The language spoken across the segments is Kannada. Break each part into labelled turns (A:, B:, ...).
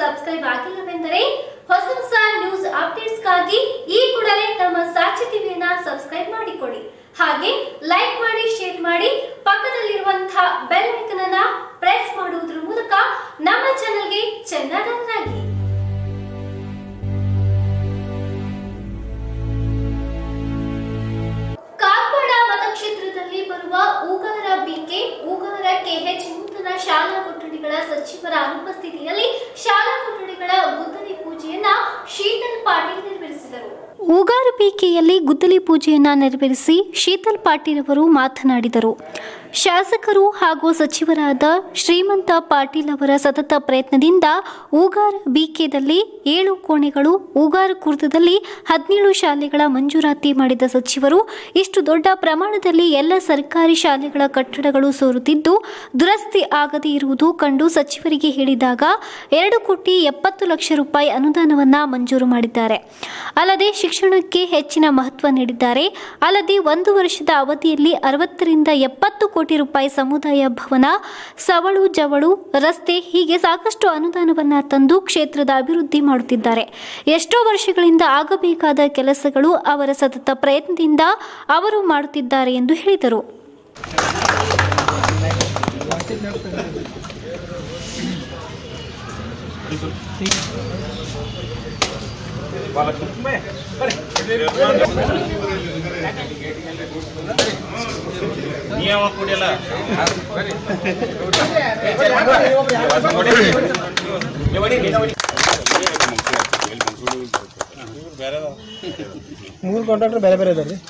A: ಸಬ್ಸ್ಕ್ರೈಬ್ ಆಗಿಲ್ಲವೆಂದರೆ ಹೊಸ ಹೊಸ ನ್ಯೂಸ್ ಅಪ್ಡೇಟ್ಸ್ಗಾಗಿ ಈ ಕೂಡಲೇ ನಮ್ಮ ಸಾಕ್ಷಿ ಟಿವಿಯನ್ನ ಸಬ್ಸ್ಕ್ರೈಬ್ ಮಾಡಿಕೊಳ್ಳಿ ಹಾಗೆ ಲೈಕ್ ಮಾಡಿ ಶೇರ್ ಮಾಡಿ ಪಕ್ಕದಲ್ಲಿರುವಂತಹ ಬೆಲ್ ಐಕನ್ ಅನ್ನ ಪ್ರೆಸ್ ಮಾಡುವುದರ ಮೂಲಕ ನಮ್ಮ ಚಾನೆಲ್ಗೆ ಚೆನ್ನಡನ್ನಾಗಿ ಕಾಗವಾಡ ಮತಕ್ಷೇತ್ರದಲ್ಲಿ ಬರುವ ಊಗಾರ ಬಿಕೆ ಊಗಾರ ಕೆಎಚ್ ನೂತನ ಶಾಲಾ ಕೊಠಡಿಗಳ ಸಚಿವರ ಅನುಪಸ್ಥಿತಿಯಲ್ಲಿ ಶಾಲಾ ಕೊಠಡಿಗಳ ಗುದ್ದಲಿ ಪೂಜೆಯನ್ನ ಶೀತಲ್ ಪಾಟೀಲ್ ನೆರವೇರಿಸಿದರು ಊಗಾರಬೇಕೆಯಲ್ಲಿ ಗುದ್ದಲಿ ಪೂಜೆಯನ್ನ ನೆರವೇರಿಸಿ ಶೀತಲ್ ಪಾಟೀಲ್ ಅವರು ಮಾತನಾಡಿದರು ಶಾಸಕರು ಹಾಗೂ ಸಚಿವರಾದ ಶ್ರೀಮಂತ ಪಾಟೀಲ್ ಅವರ ಸತತ ಪ್ರಯತ್ನದಿಂದ ಊಗಾರ ಬಿಕೆದಲ್ಲಿ ಏಳು ಕೋಣೆಗಳು ಊಗಾರ ಕುರ್ದದಲ್ಲಿ ಹದಿನೇಳು ಶಾಲೆಗಳ ಮಂಜೂರಾತಿ ಮಾಡಿದ ಸಚಿವರು ಇಷ್ಟು ದೊಡ್ಡ ಪ್ರಮಾಣದಲ್ಲಿ ಎಲ್ಲ ಸರ್ಕಾರಿ ಶಾಲೆಗಳ ಕಟ್ಟಡಗಳು ಸೋರುತ್ತಿದ್ದು ದುರಸ್ತಿ ಆಗದೇ ಇರುವುದು ಕಂಡು ಸಚಿವರಿಗೆ ಹೇಳಿದಾಗ ಎರಡು ಕೋಟಿ ಎಪ್ಪತ್ತು ಲಕ್ಷ ರೂಪಾಯಿ ಅನುದಾನವನ್ನ ಮಂಜೂರು ಮಾಡಿದ್ದಾರೆ ಅಲ್ಲದೆ ಶಿಕ್ಷಣಕ್ಕೆ ಹೆಚ್ಚಿನ ಮಹತ್ವ ನೀಡಿದ್ದಾರೆ ಅಲ್ಲದೆ ಒಂದು ವರ್ಷದ ಅವಧಿಯಲ್ಲಿ ಅರವತ್ತರಿಂದ ಎಪ್ಪತ್ತು ಕೋಟಿ ರೂಪಾಯಿ ಸಮುದಾಯ ಭವನ ಸವಳು ಜವಳು ರಸ್ತೆ ಹೀಗೆ ಸಾಕಷ್ಟು ಅನುದಾನವನ್ನ ತಂದು ಕ್ಷೇತ್ರದ ಅಭಿವೃದ್ಧಿ ಮಾಡುತ್ತಿದ್ದಾರೆ ಎಷ್ಟೋ ವರ್ಷಗಳಿಂದ ಆಗಬೇಕಾದ ಕೆಲಸಗಳು ಅವರ ಸತತ ಪ್ರಯತ್ನದಿಂದ ಅವರು ಮಾಡುತ್ತಿದ್ದಾರೆ ಎಂದು ಹೇಳಿದರು
B: ನೀ ಯಾವಾಗ ಕುಡಿಯಲ್ಲ
C: ಮೂರು ಕಾಂಟ್ರಾಕ್ಟರ್ ಬೇರೆ ಬೇರೆ ಇದಾವೆ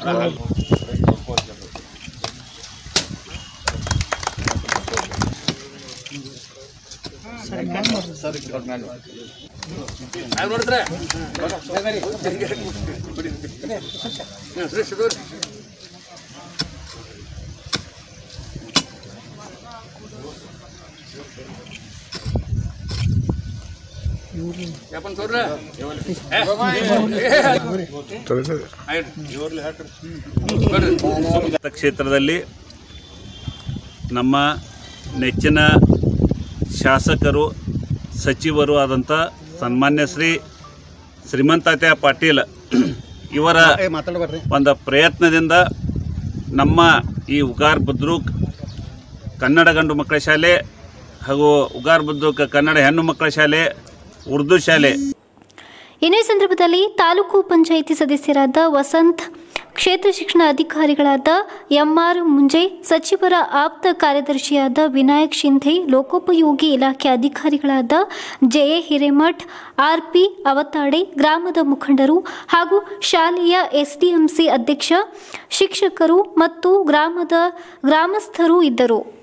B: ಕ್ಷೇತ್ರದಲ್ಲಿ ನಮ್ಮ ನೆಚ್ಚಿನ ಶಾಸಕರು ಸಚಿವರು ಆದಂಥ ಸನ್ಮಾನ್ಯ ಶ್ರೀ ಶ್ರೀಮಂತಾತ್ಯ ಪಾಟೀಲ್ ಇವರ
C: ಮಾತಾಡ್ಬಾರ್ರಿ
B: ಒಂದು ಪ್ರಯತ್ನದಿಂದ ನಮ್ಮ ಈ ಉಗಾರ್ ಬದ್ರೂಕ್ ಕನ್ನಡ ಗಂಡು ಮಕ್ಕಳ ಶಾಲೆ ಹಾಗೂ ಉಗಾರ್ ಬದ್ರೂಕ್ ಕನ್ನಡ ಹೆಣ್ಣು ಮಕ್ಕಳ ಶಾಲೆ ಉರ್ದು ಶಾಲೆ
A: ಇನ್ನು ಈ ಸಂದರ್ಭದಲ್ಲಿ ತಾಲೂಕು ಪಂಚಾಯಿತಿ ಸದಸ್ಯರಾದ ವಸಂತ್ ಕ್ಷೇತ್ರ ಶಿಕ್ಷಣ ಅಧಿಕಾರಿಗಳಾದ ಎಂಆರ್ ಮುಂಜೆ ಸಚಿವರ ಆಪ್ತ ಕಾರ್ಯದರ್ಶಿಯಾದ ವಿನಾಯಕ್ ಶಿಂಧೆ ಲೋಕೋಪಯೋಗಿ ಇಲಾಖೆ ಅಧಿಕಾರಿಗಳಾದ ಜೆ ಹಿರೇಮಠ್ ಆರ್ಪಿ ಅವತಾಡೆ ಗ್ರಾಮದ ಮುಖಂಡರು ಹಾಗೂ ಶಾಲೆಯ ಎಸ್ಡಿಎಂಸಿ ಅಧ್ಯಕ್ಷ ಶಿಕ್ಷಕರು ಮತ್ತು ಗ್ರಾಮದ ಗ್ರಾಮಸ್ಥರು ಇದ್ದರು